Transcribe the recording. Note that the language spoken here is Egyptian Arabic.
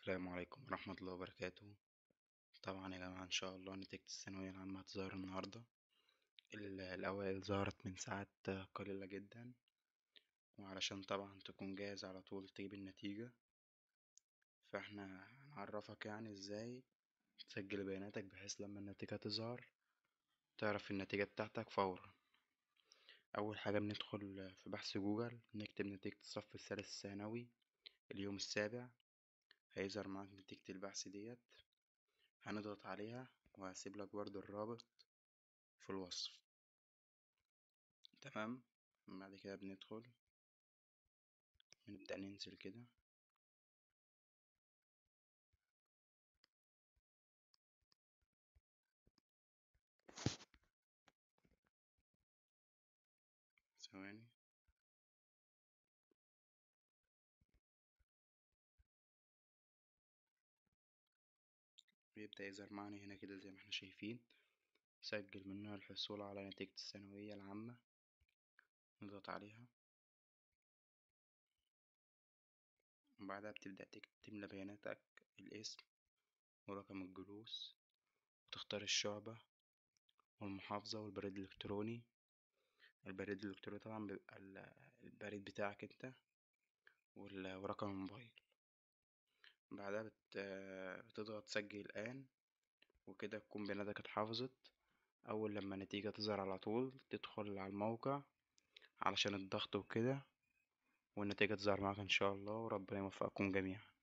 السلام عليكم ورحمة الله وبركاته طبعا يا جماعة ان شاء الله نتيجة الثانوية العامة هتظهر النهاردة الأوائل ظهرت من ساعات قليلة جدا وعلشان طبعا تكون جاهز على طول تجيب النتيجة فا احنا هنعرفك يعني ازاي تسجل بياناتك بحيث لما النتيجة تظهر تعرف النتيجة بتاعتك فورا أول حاجة بندخل في بحث جوجل نكتب نتيجة الصف الثالث الثانوي اليوم السابع هيظهر معاك نتيجة البحث ديت هنضغط عليها وهسيبلك برضو الرابط في الوصف تمام بعد كده بندخل بنبدأ ننزل كده ثواني بيبدأ يظهر معانا هنا كده زي ما احنا شايفين سجل منها الحصول على نتيجة الثانوية العامة نضغط عليها وبعدها بتبدأ تملى بياناتك الاسم ورقم الجلوس وتختار الشعبة والمحافظة والبريد الإلكتروني البريد الإلكتروني طبعا بيبقى البريد بتاعك انت ورقم الموبايل بعدها بتضغط سجل الآن وكده تكون بياناتك اتحفظت أول لما النتيجة تظهر على طول تدخل على الموقع علشان الضغط وكده والنتيجة تظهر معاك إن شاء الله وربنا يوفقكم جميعا